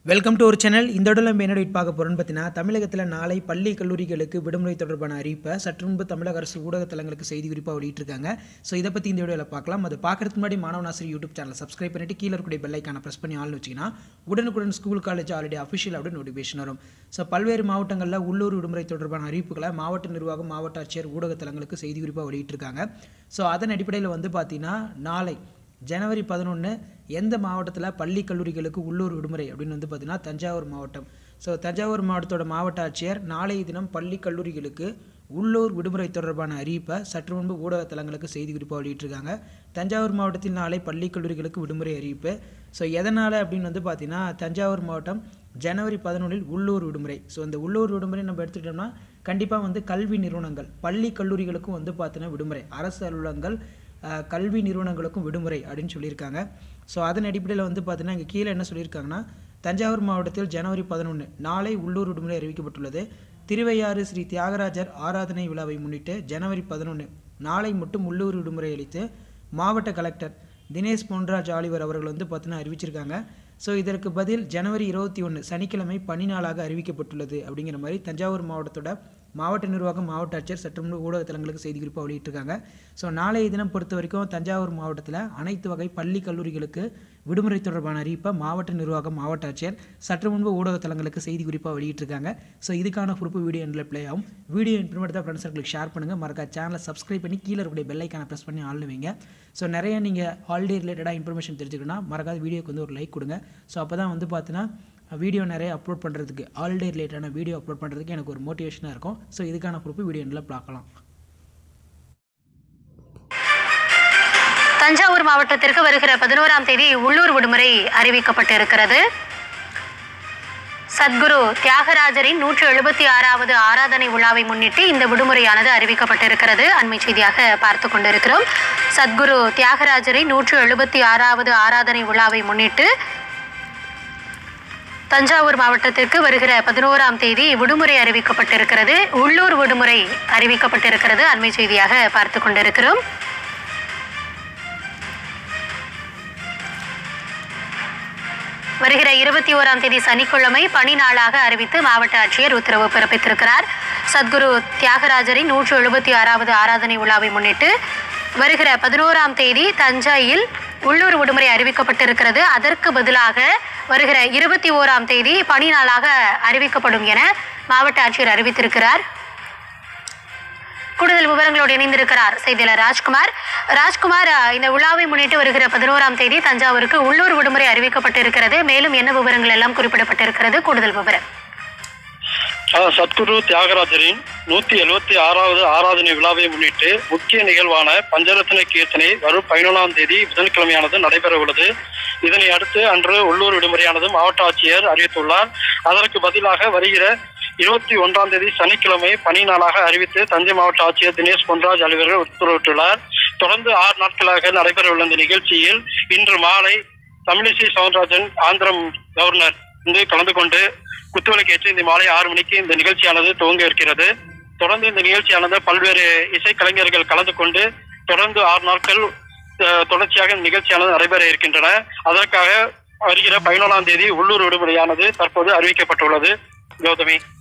welcome to ஒரு channel இந்த இடத்துல நம்ம என்ன பார்க்க போகிறோம்னு பார்த்தீங்கன்னா தமிழகத்தில் நாளை பள்ளி கல்லூரிகளுக்கு விடுமுறை தொடர்பான அறிவிப்பை சற்று முன்பு தமிழக அரசு ஊடகத்தலங்களுக்கு செய்தி குறிப்பாக வெளியிட்டிருக்காங்க ஸோ இதை பற்றி இந்த வீடியோவில் பார்க்கலாம் அது பார்க்கறதுக்கு முன்னாடி மாணவனாசிரி யூடியூப் சேனல் சப்ஸ்கிரைப் பண்ணிட்டு கீழே இருக்கக்கூடிய பெல்லைக்கான ப்ரெஸ் பண்ணி ஆள்னு வச்சிங்கன்னா உடனுக்குடன் ஸ்கூல் காலேஜ் ஆல்ரெடி அஃபிஷியல் அப்படி நோட்டிஃபிகேஷன் வரும் ஸோ பல்வேறு மாவட்டங்களில் உள்ளூர் விடுமுறை தொடர்பான அறிவிப்புகளை மாவட்ட நிர்வாகம் மாவட்ட ஆட்சியர் ஊடகத்தலங்களுக்கு செய்தி குறிப்பாக வெளியிட்டிருக்காங்க ஸோ அதன் அடிப்படையில் வந்து பார்த்தீங்கன்னா நாளை ஜனவரி பதினொன்று எந்த மாவட்டத்தில் பள்ளி கல்லூரிகளுக்கு உள்ளூர் விடுமுறை அப்படின்னு வந்து பார்த்தீங்கன்னா தஞ்சாவூர் மாவட்டம் ஸோ தஞ்சாவூர் மாவட்டத்தோட மாவட்ட ஆட்சியர் நாளைய தினம் பள்ளி கல்லூரிகளுக்கு உள்ளூர் விடுமுறை தொடர்பான அறிவிப்பை சற்று முன்பு ஊடகத்தலங்களுக்கு செய்தி குறிப்பாக வெளியிட்டிருக்காங்க தஞ்சாவூர் மாவட்டத்தில் நாளை பள்ளி கல்லூரிகளுக்கு விடுமுறை அறிவிப்பு ஸோ எதனால் அப்படின்னு வந்து பார்த்தீங்கன்னா தஞ்சாவூர் மாவட்டம் ஜனவரி பதினொன்றில் உள்ளூர் விடுமுறை ஸோ அந்த உள்ளூர் விடுமுறை நம்ம எடுத்துக்கிட்டோம்னா கண்டிப்பாக வந்து கல்வி நிறுவனங்கள் பள்ளி கல்லூரிகளுக்கும் வந்து பார்த்தீங்கன்னா விடுமுறை அரசு அலுவலகங்கள் அஹ், கல்வி நிறுவனங்களுக்கும் விடுமுறை அப்படின்னு சொல்லியிருக்காங்க ஸோ அதன் அடிப்படையில் வந்து பார்த்தீங்கன்னா இங்கே கீழே என்ன சொல்லியிருக்காங்கன்னா தஞ்சாவூர் மாவட்டத்தில் ஜனவரி பதினொன்று நாளை உள்ளூர் விடுமுறை அறிவிக்கப்பட்டுள்ளது திருவையாறு ஸ்ரீ தியாகராஜர் ஆராதனை விழாவை முன்னிட்டு ஜனவரி பதினொன்று நாளை மட்டும் உள்ளூர் விடுமுறை அளித்து மாவட்ட கலெக்டர் தினேஷ் பொன்ராஜ் ஆலிவர் அவர்கள் வந்து பார்த்தீங்கன்னா அறிவிச்சிருக்காங்க ஸோ இதற்கு பதில் ஜனவரி இருபத்தி ஒன்று சனிக்கிழமை பணி நாளாக அறிவிக்கப்பட்டுள்ளது அப்படிங்கிற மாதிரி தஞ்சாவூர் மாவட்டத்தோட மாவட்ட நிர்வாகம் மாவட்ட ஆட்சியர் சற்று முன்பு ஊடகத்தலங்களுக்கு செய்தி குறிப்பாக வெளியிட்டிருக்காங்க ஸோ நாளைய தினம் பொறுத்த வரைக்கும் தஞ்சாவூர் மாவட்டத்தில் அனைத்து வகை பள்ளி கல்லூரிகளுக்கு விடுமுறை தொடர்பான அறிவிப்பை மாவட்ட நிர்வாகம் மாவட்ட ஆட்சியர் சற்று முன்பு ஊடகத்தலங்களுக்கு செய்தி குறிப்பாக வெளியிட்டிருக்காங்க ஸோ இதுக்கான பொறுப்பு வீடியோ எண்டில் ப்ளே ஆகும் வீடியோ இன்ஃபர்மேட் தான் ஃப்ரெண்ட்ஸர்களுக்கு ஷேர் பண்ணுங்கள் மறக்காம சேனலை சப்ஸ்கிரைப் பண்ணி கீழே இருக்கக்கூடிய பெல்லைக்கான ப்ரெஸ் பண்ணி ஆள் வைங்க ஸோ நிறைய நீங்கள் ஹாலிடே ரிலேட்டடாக இன்ஃபர்மேஷன் தெரிஞ்சுக்கணும்னா மறக்காத வீடியோக்கு வந்து ஒரு லைக் கொடுங்க ஸோ அப்போ தான் வந்து பார்த்தீங்கன்னா வீடியோ நிறைய அப்லோட் பண்ணுறதுக்கு ஆல்டே ரிலேட்டடான வீடியோ அப்லோட் பண்ணுறதுக்கு எனக்கு ஒரு மோட்டிவேஷனாக இருக்கும் ஸோ இதுக்கான பொறுப்பு வீடியோ எண்டில் பார்க்கலாம் தஞ்சாவூர் மாவட்டத்திற்கு வருகிற பதினோராம் தேதி உள்ளூர் விடுமுறை அறிவிக்கப்பட்டிருக்கிறது சத்குரு தியாகராஜரின் நூற்று எழுபத்தி ஆறாவது ஆராதனை விழாவை முன்னிட்டு இந்த விடுமுறையானது அறிவிக்கப்பட்டிருக்கிறது அண்மை செய்தியாக பார்த்து கொண்டிருக்கிறோம் சத்குரு தியாகராஜரின் நூற்று எழுபத்தி ஆறாவது ஆராதனை விழாவை முன்னிட்டு தஞ்சாவூர் மாவட்டத்திற்கு வருகிற பதினோராம் தேதி விடுமுறை அறிவிக்கப்பட்டிருக்கிறது உள்ளூர் விடுமுறை அறிவிக்கப்பட்டிருக்கிறது அண்மை செய்தியாக பார்த்து கொண்டிருக்கிறோம் வருகிற இருபத்தி ஓராம் தேதி சனிக்கிழமை பணி நாளாக அறிவித்து மாவட்ட ஆட்சியர் உத்தரவு பிறப்பித்திருக்கிறார் சத்குரு தியாகராஜரின் நூற்று எழுபத்தி ஆறாவது ஆராதனை விழாவை முன்னிட்டு வருகிற பதினோராம் தேதி தஞ்சையில் உள்ளூர் விடுமுறை அறிவிக்கப்பட்டிருக்கிறது அதற்கு பதிலாக வருகிற இருபத்தி ஓராம் தேதி பணி நாளாக அறிவிக்கப்படும் என மாவட்ட ஆட்சியர் அறிவித்திருக்கிறார் கூடுதல் விவரங்களோடு இணைந்திருக்கிறார் செய்தியாளர் ராஜ்குமார் ராஜ்குமார் அஹ், இந்த விழாவை முன்னிட்டு வருகிற பதினோராம் தேதி தஞ்சாவூருக்கு உள்ளூர் விடுமுறை அறிவிக்கப்பட்டிருக்கிறது மேலும் என்ன விவரங்கள் எல்லாம் குறிப்பிடப்பட்டிருக்கிறது கூடுதல் விவரம் ஆ, சத்குரு தியாகராஜரின் நூத்தி எழுபத்தி ஆறாவது ஆராதனை விழாவை முன்னிட்டு முக்கிய நிகழ்வான பஞ்சரத்ன கீர்த்தனை வரும் பதினொன்றாம் தேதி புதன்கிழமையானது நடைபெற உள்ளது இதனை அடுத்து அன்று உள்ளூர் விடுமுறையானது மாவட்ட ஆட்சியர் அறிவித்துள்ளார் அதற்கு பதிலாக வருகிற இருபத்தி ஒன்றாம் தேதி சனிக்கிழமை பணி நாளாக அறிவித்து தஞ்சை மாவட்ட ஆட்சியர் தினேஷ் பொன்ராஜ் அலுவலர் உத்தரவிட்டுள்ளார் தொடர்ந்து ஆறு நாட்களாக நடைபெற உள்ள இந்த நிகழ்ச்சியில் இன்று மாலை தமிழிசை சவுந்தரராஜன் ஆந்திரம் கவர்னர் வந்து கலந்து கொண்டு குத்துவிளக்கு ஏற்றி இந்த மாலை ஆறு மணிக்கு இந்த நிகழ்ச்சியானது துவங்க இருக்கிறது தொடர்ந்து இந்த நிகழ்ச்சியானது பல்வேறு இசைக்கலைஞர்கள் கலந்து கொண்டு தொடர்ந்து ஆறு நாட்கள் அஹ், தொடர்ச்சியாக இந்த நிகழ்ச்சியானது நடைபெற இருக்கின்றன அதற்காக வருகிற பதினொன்றாம் தேதி உள்ளூர் விடுமுறையானது தற்போது அறிவிக்கப்பட்டுள்ளது கௌதமி